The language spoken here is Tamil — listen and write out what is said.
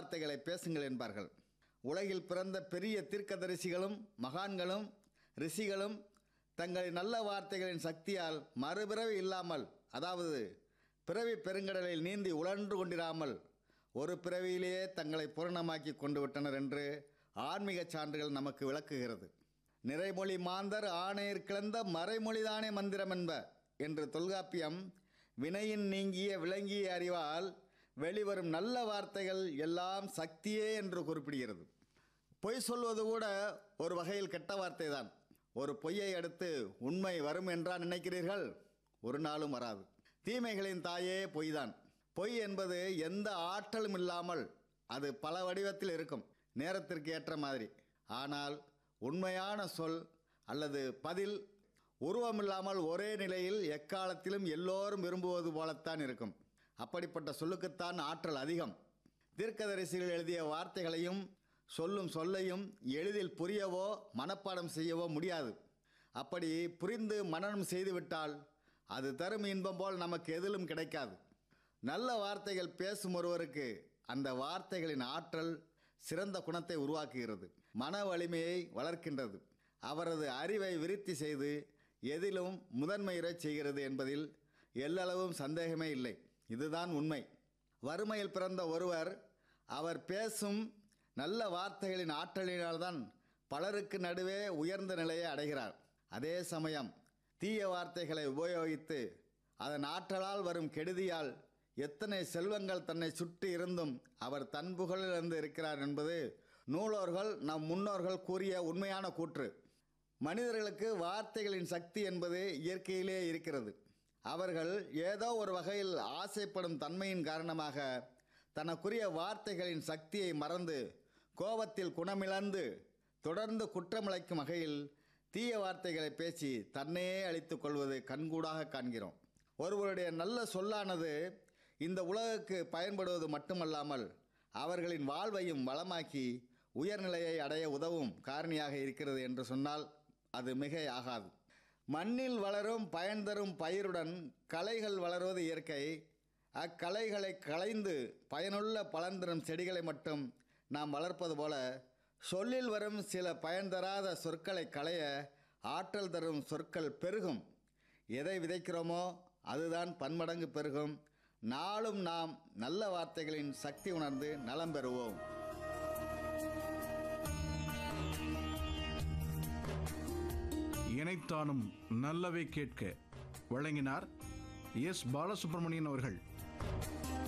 வார்த்தைகளை பேசுங்கள் என்பார்கள் உலகில் பிறந்த பெரிய தீர்க்கதரிசிகளும் மகான்களும் ரிஷிகளும் தங்களின் நல்ல வார்த்தைகளின் சக்தியால் மறுபிறவி இல்லாமல் அதாவது பிறவி பெருங்கடலில் நீந்தி உழன்று கொண்டிராமல் ஒரு பிறவியிலேயே தங்களை பூரணமாக்கி கொண்டு விட்டனர் என்று ஆன்மீக சான்றுகள் நமக்கு விளக்குகிறது நிறைமொழி மாந்தர் ஆணையர் கிளந்த மறைமொழிதானே மந்திரம் என்ப என்று தொல்காப்பியம் வினையின் நீங்கிய விளங்கிய அறிவால் வெளிவரும் நல்ல வார்த்தைகள் எல்லாம் சக்தியே என்று குறிப்பிடுகிறது பொய் சொல்வது கூட ஒரு வகையில் கெட்ட வார்த்தை தான் ஒரு பொய்யை அடுத்து உண்மை வரும் என்றா நினைக்கிறீர்கள் ஒரு நாளும் வராது தீமைகளின் தாயே பொய்தான் பொய் என்பது எந்த ஆற்றலும் இல்லாமல் அது பல வடிவத்தில் இருக்கும் நேரத்திற்கு ஏற்ற மாதிரி ஆனால் உண்மையான சொல் அல்லது பதில் உருவமில்லாமல் ஒரே நிலையில் எக்காலத்திலும் எல்லோரும் விரும்புவது போலத்தான் இருக்கும் அப்படிப்பட்ட சொல்லுக்குத்தான் ஆற்றல் அதிகம் தீர்க்கதரிசிகள் எழுதிய வார்த்தைகளையும் சொல்லும் சொல்லையும் எளிதில் புரியவோ மனப்பாடம் செய்யவோ முடியாது அப்படி புரிந்து மனனம் செய்துவிட்டால் அது தரும் இன்பம் போல் நமக்கு எதிலும் கிடைக்காது நல்ல வார்த்தைகள் பேசும் ஒருவருக்கு அந்த வார்த்தைகளின் ஆற்றல் சிறந்த குணத்தை உருவாக்குகிறது மன வலிமையை வளர்க்கின்றது அவரது அறிவை விருத்தி செய்து எதிலும் முதன்மையுறச் செய்கிறது என்பதில் எல்லளவும் சந்தேகமே இல்லை இதுதான் உண்மை வறுமையில் பிறந்த ஒருவர் அவர் பேசும் நல்ல வார்த்தைகளின் ஆற்றலினால்தான் பலருக்கு நடுவே உயர்ந்த நிலையை அடைகிறார் அதே சமயம் தீய வார்த்தைகளை உபயோகித்து அதன் ஆற்றலால் வரும் கெடுதியால் எத்தனை செல்வங்கள் தன்னை சுற்றி இருந்தும் அவர் தன் புகழிலிருந்து இருக்கிறார் என்பது நூலோர்கள் நம் முன்னோர்கள் கூறிய உண்மையான கூற்று மனிதர்களுக்கு வார்த்தைகளின் சக்தி என்பது இயற்கையிலே இருக்கிறது அவர்கள் ஏதோ ஒரு வகையில் ஆசைப்படும் தன்மையின் காரணமாக தனக்குரிய வார்த்தைகளின் சக்தியை மறந்து கோபத்தில் குணமிழந்து தொடர்ந்து குற்றமிழைக்கும் வகையில் தீய வார்த்தைகளை பேசி தன்னையே அழித்துக் கொள்வது கண்கூடாக காண்கிறோம் ஒருவருடைய நல்ல சொல்லானது இந்த உலகுக்கு பயன்படுவது மட்டுமல்லாமல் அவர்களின் வாழ்வையும் வளமாக்கி உயர்நிலையை அடைய உதவும் காரணியாக இருக்கிறது என்று சொன்னால் அது மிக ஆகாது மண்ணில் வளரும் பயன் தரும் பயிருடன் களைகள் வளருவது இயற்கை அக்களைகளை களைந்து பயனுள்ள பலன் தரும் செடிகளை மட்டும் நாம் வளர்ப்பது போல சொல்லில் வரும் சில பயன் தராத சொற்களை களைய ஆற்றல் தரும் சொற்கள் பெருகும் எதை விதைக்கிறோமோ அதுதான் பன்மடங்கு பெருகும் நாளும் நாம் நல்ல வார்த்தைகளின் சக்தி உணர்ந்து நலம் பெறுவோம் இணைத்தானும் நல்லவை கேட்க வழங்கினார் எஸ் பாலசுப்ரமணியன் அவர்கள்